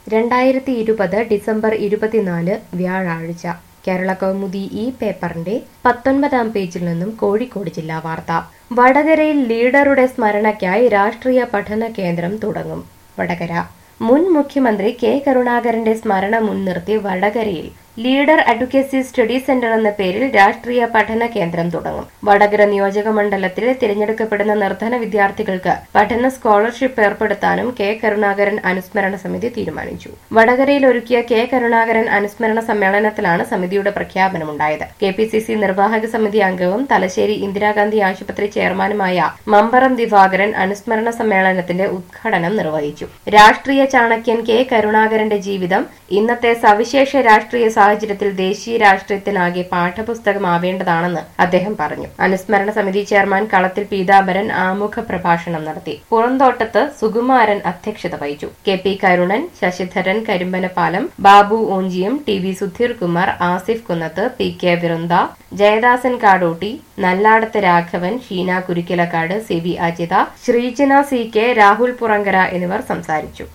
രണ്ടായിരത്തി ഇരുപത് ഡിസംബർ ഇരുപത്തിനാല് വ്യാഴാഴ്ച കേരള കൗമുദി ഈ പേപ്പറിന്റെ പത്തൊൻപതാം പേജിൽ നിന്നും കോഴിക്കോട് ജില്ലാ വാർത്ത വടകരയിൽ ലീഡറുടെ സ്മരണയ്ക്കായി രാഷ്ട്രീയ പഠന കേന്ദ്രം തുടങ്ങും വടകര മുൻ മുഖ്യമന്ത്രി കെ കരുണാകരന്റെ സ്മരണ മുൻനിർത്തി വടകരയിൽ ലീഡർ അഡ്വക്കേസി സ്റ്റഡി സെന്റർ എന്ന പേരിൽ രാഷ്ട്രീയ പഠന കേന്ദ്രം തുടങ്ങും വടകര നിയോജക മണ്ഡലത്തിൽ തിരഞ്ഞെടുക്കപ്പെടുന്ന നിർധന വിദ്യാർത്ഥികൾക്ക് പഠന സ്കോളർഷിപ്പ് ഏർപ്പെടുത്താനും കെ കരുണാകരൻ അനുസ്മരണ സമിതി തീരുമാനിച്ചു വടകരയിൽ ഒരുക്കിയ കെ കരുണാകരൻ അനുസ്മരണ സമ്മേളനത്തിലാണ് സമിതിയുടെ പ്രഖ്യാപനമുണ്ടായത് കെ പി സി സി നിർവാഹക സമിതി അംഗവും തലശ്ശേരി ഇന്ദിരാഗാന്ധി ആശുപത്രി ചെയർമാനുമായ മമ്പറം ദിവാകരൻ അനുസ്മരണ സമ്മേളനത്തിന്റെ ഉദ്ഘാടനം നിർവഹിച്ചു രാഷ്ട്രീയ ചാണക്യൻ കെ കരുണാകരന്റെ ജീവിതം ഇന്നത്തെ സവിശേഷ രാഷ്ട്രീയ സാഹചര്യത്തിൽ ദേശീയ രാഷ്ട്രീയത്തിനാകെ പാഠപുസ്തകമാവേണ്ടതാണെന്ന് അദ്ദേഹം പറഞ്ഞു അനുസ്മരണ സമിതി ചെയർമാൻ കളത്തിൽ പീതാംബരൻ ആമുഖ പ്രഭാഷണം നടത്തി പുറന്തോട്ടത്ത് സുകുമാരൻ അധ്യക്ഷത വഹിച്ചു K P Karunan Sasidharan Karimbanapalam Babu Onchiyam T V Sudheer Kumar Asif Kunnath P K Viruntha Jayadasan Kadotti Nalladath Raghavan Sheena Kurikkalakkad C V Ajitha Sreejana C K Rahul Purankara എന്നിവർ സംസാരിച്ചു